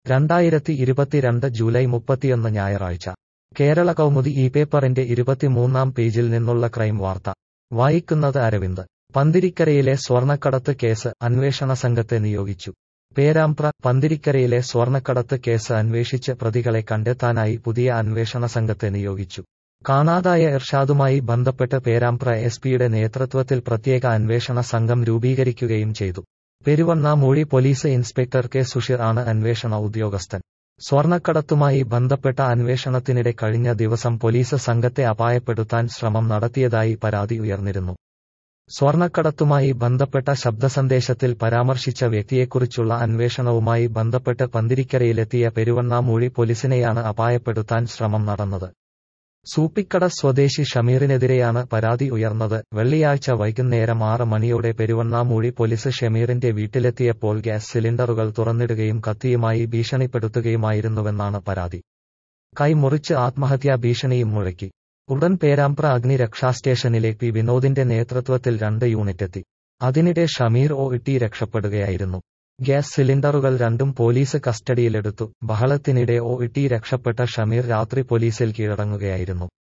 രണ്ടായിരത്തി ഇരുപത്തിരണ്ട് ജൂലൈ മുപ്പത്തിയൊന്ന് ഞായറാഴ്ച കേരള കൗമുദി ഈ പേപ്പറിന്റെ ഇരുപത്തിമൂന്നാം പേജിൽ നിന്നുള്ള ക്രൈം വാർത്ത വായിക്കുന്നത് അരവിന്ദ് പന്തിരിക്കരയിലെ സ്വർണ്ണക്കടത്ത് കേസ് അന്വേഷണ സംഘത്തെ നിയോഗിച്ചു പേരാമ്പ്ര പന്തിരിക്കരയിലെ സ്വർണ്ണക്കടത്ത് കേസ് അന്വേഷിച്ച് പ്രതികളെ കണ്ടെത്താനായി പുതിയ അന്വേഷണ സംഘത്തെ നിയോഗിച്ചു കാണാതായ ഇർഷാദുമായി ബന്ധപ്പെട്ട് പേരാമ്പ്ര എസ് പിയുടെ നേതൃത്വത്തിൽ പ്രത്യേക അന്വേഷണ സംഘം രൂപീകരിക്കുകയും ചെയ്തു Peruvannamuzhi police inspector K Sushir ആണ് അന്വേഷണ ഉദ്യോഗസ്ഥൻ സ്വർണ്ണക്കടത്തുമായി ബന്ധപ്പെട്ട അന്വേഷണത്തിനിടെ കഴിഞ്ഞ ദിവസം പോലീസ് സംഘത്തെ അപായപ്പെടുത്താൻ ശ്രമം നടത്തിയതായി പരാതി ഉയർന്നിരുന്നു സ്വർണ്ണക്കടത്തുമായി ബന്ധപ്പെട്ട ശബ്ദസന്ദേശത്തിൽ പരാമർശിച്ച വ്യക്തിയെക്കുറിച്ചുള്ള അന്വേഷണവുമായി ബന്ധപ്പെട്ട് പന്തിരിക്കരയിലെത്തിയ പെരുവണ്ണാമൂഴി പോലീസിനെയാണ് അപായപ്പെടുത്താൻ ശ്രമം നടന്നത് സൂപ്പിക്കട സ്വദേശി ഷമീറിനെതിരെയാണ് പരാതി ഉയർന്നത് വെള്ളിയാഴ്ച വൈകുന്നേരം ആറ് മണിയോടെ പെരുവണ്ണാമൂഴി പോലീസ് ഷമീറിന്റെ വീട്ടിലെത്തിയപ്പോൾ ഗ്യാസ് സിലിണ്ടറുകൾ തുറന്നിടുകയും കത്തിയുമായി ഭീഷണിപ്പെടുത്തുകയുമായിരുന്നുവെന്നാണ് പരാതി കൈ മുറിച്ച് ആത്മഹത്യാ ഭീഷണിയും മുഴക്കി ഉടൻ പേരാമ്പ്ര അഗ്നി രക്ഷാ സ്റ്റേഷനിലെ പി വിനോദിന്റെ നേതൃത്വത്തിൽ രണ്ട് യൂണിറ്റെത്തി അതിനിടെ ഷമീർ ഒ ഇട്ടി രക്ഷപ്പെടുകയായിരുന്നു ഗ്യാസ് സിലിണ്ടറുകൾ രണ്ടും പോലീസ് കസ്റ്റഡിയിലെടുത്തു ബഹളത്തിനിടെ ഒ ഇട്ടി രക്ഷപ്പെട്ട ഷമീർ രാത്രി പോലീസിൽ കീഴടങ്ങുകയായിരുന്നു